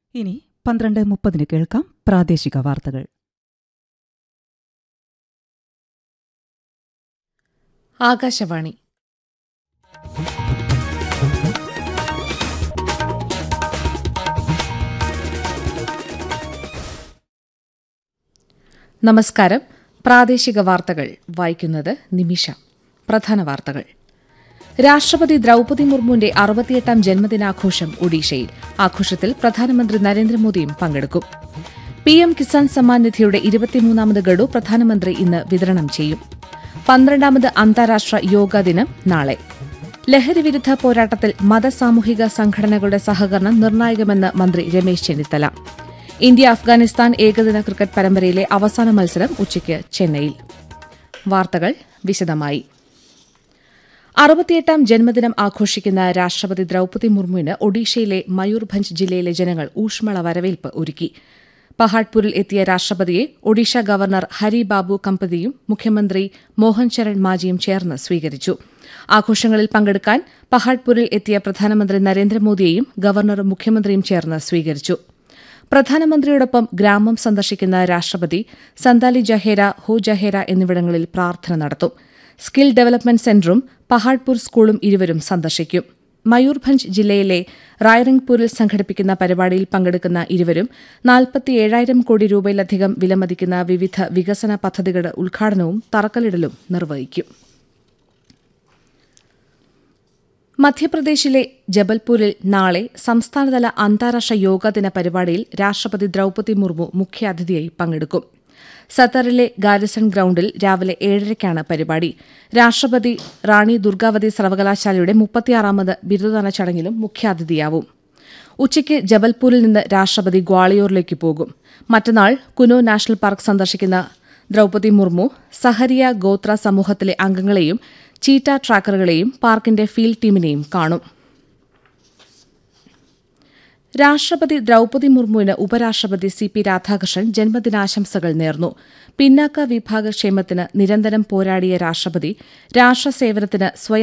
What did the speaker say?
ഇനി പന്ത്രണ്ട് മുപ്പതിന് കേൾക്കാം പ്രാദേശിക വാർത്തകൾ ആകാശവാണി നമസ്കാരം പ്രാദേശിക വാർത്തകൾ വായിക്കുന്നത് നിമിഷ പ്രധാന വാർത്തകൾ രാഷ്ട്രപതി ദ്രൌപതി മുർമുവിന്റെ അറുപത്തിയെട്ടാം ജന്മദിനാഘോഷം ഒഡീഷയിൽ ആഘോഷത്തിൽ പ്രധാനമന്ത്രി നരേന്ദ്രമോദിയും പങ്കെടുക്കും പി എം കിസാൻ സമ്മാൻ നിധിയുടെ ഇരുപത്തിമൂന്നാമത് ഗഡു പ്രധാനമന്ത്രി ഇന്ന് വിതരണം ചെയ്യും പന്ത്രണ്ടാമത് അന്താരാഷ്ട്ര യോഗാ ദിനം നാളെ ലഹരിവിരുദ്ധ പോരാട്ടത്തിൽ മതസാമൂഹിക സംഘടനകളുടെ സഹകരണം നിർണായകമെന്ന് മന്ത്രി രമേശ് ചെന്നിത്തല ഇന്ത്യ അഫ്ഗാനിസ്ഥാൻ ഏകദിന ക്രിക്കറ്റ് പരമ്പരയിലെ അവസാന മത്സരം ഉച്ചയ്ക്ക് ചെന്നൈയിൽ വാർത്തകൾ വിശദമായി അറുപത്തിയെട്ടാം ജന്മദിനം ആഘോഷിക്കുന്ന രാഷ്ട്രപതി ദ്രൌപതി മുർമുവിന് ഒഡീഷയിലെ മയൂർഭഞ്ച് ജില്ലയിലെ ജനങ്ങൾ ഊഷ്മള വരവേൽപ്പ് ഒരുക്കി പഹാഡ്പൂരിൽ എത്തിയ രാഷ്ട്രപതിയെ ഒഡീഷ ഗവർണർ ഹരി ബാബു കമ്പതിയും മുഖ്യമന്ത്രി മോഹൻ ചരൺ മാജിയും ചേർന്ന് സ്വീകരിച്ചു ആഘോഷങ്ങളിൽ പങ്കെടുക്കാൻ പഹാഡ്പൂരിൽ എത്തിയ പ്രധാനമന്ത്രി നരേന്ദ്രമോദിയെയും ഗവർണറും മുഖ്യമന്ത്രിയും ചേർന്ന് സ്വീകരിച്ചു പ്രധാനമന്ത്രിയോടൊപ്പം ഗ്രാമം സന്ദർശിക്കുന്ന രാഷ്ട്രപതി സന്താലി ജഹേര ഹോ ജഹേര എന്നിവിടങ്ങളിൽ പ്രാർത്ഥന നടത്തും സ്കിൽ ഡെവലപ്മെന്റ് സെന്ററും പഹാഡ്പൂർ സ്കൂളും ഇരുവരും സന്ദർശിക്കും മയൂർഭഞ്ച് ജില്ലയിലെ റായ്റംഗ്പൂരിൽ സംഘടിപ്പിക്കുന്ന പരിപാടിയിൽ പങ്കെടുക്കുന്ന ഇരുവരും നാൽപ്പത്തിയേഴായിരം കോടി രൂപയിലധികം വിലമതിക്കുന്ന വിവിധ വികസന പദ്ധതികളുടെ ഉദ്ഘാടനവും തറക്കല്ലിടലും നിർവഹിക്കും മധ്യപ്രദേശിലെ ജബൽപൂരിൽ നാളെ സംസ്ഥാനതല അന്താരാഷ്ട്ര യോഗാദിന പരിപാടിയിൽ രാഷ്ട്രപതി ദ്രൌപതി മുർമു മുഖ്യാതിഥിയായി പങ്കെടുക്കും സത്തറിലെ ഗാരിസൺ ഗ്രൌണ്ടിൽ രാവിലെ ഏഴരയ്ക്കാണ് പരിപാടി രാഷ്ട്രപതി റാണി ദുർഗാവതി സർവകലാശാലയുടെ മുപ്പത്തിയാറാമത് ബിരുദദാന ചടങ്ങിലും മുഖ്യാതിഥിയാവും ഉച്ചയ്ക്ക് ജബൽപൂരിൽ നിന്ന് രാഷ്ട്രപതി ഗ്വാളിയോറിലേക്ക് പോകും മറ്റന്നാൾ കുനോ നാഷണൽ പാർക്ക് സന്ദർശിക്കുന്ന ദ്രൌപതി മുർമു സഹരിയ ഗോത്ര സമൂഹത്തിലെ അംഗങ്ങളെയും ചീറ്റ ട്രാക്കറുകളെയും പാർക്കിന്റെ ഫീൽഡ് ടീമിനെയും കാണും രാഷ്ട്രപതി ദ്രൌപതി മുർമുവിന് ഉപരാഷ്ട്രപതി സി പി രാധാകൃഷ്ണൻ ജന്മദിനാശംസകൾ നേർന്നു പിന്നാക്ക വിഭാഗ ക്ഷേമത്തിന് നിരന്തരം പോരാടിയ രാഷ്ട്രപതി രാഷ്ട്രസേവനത്തിന് സ്വയം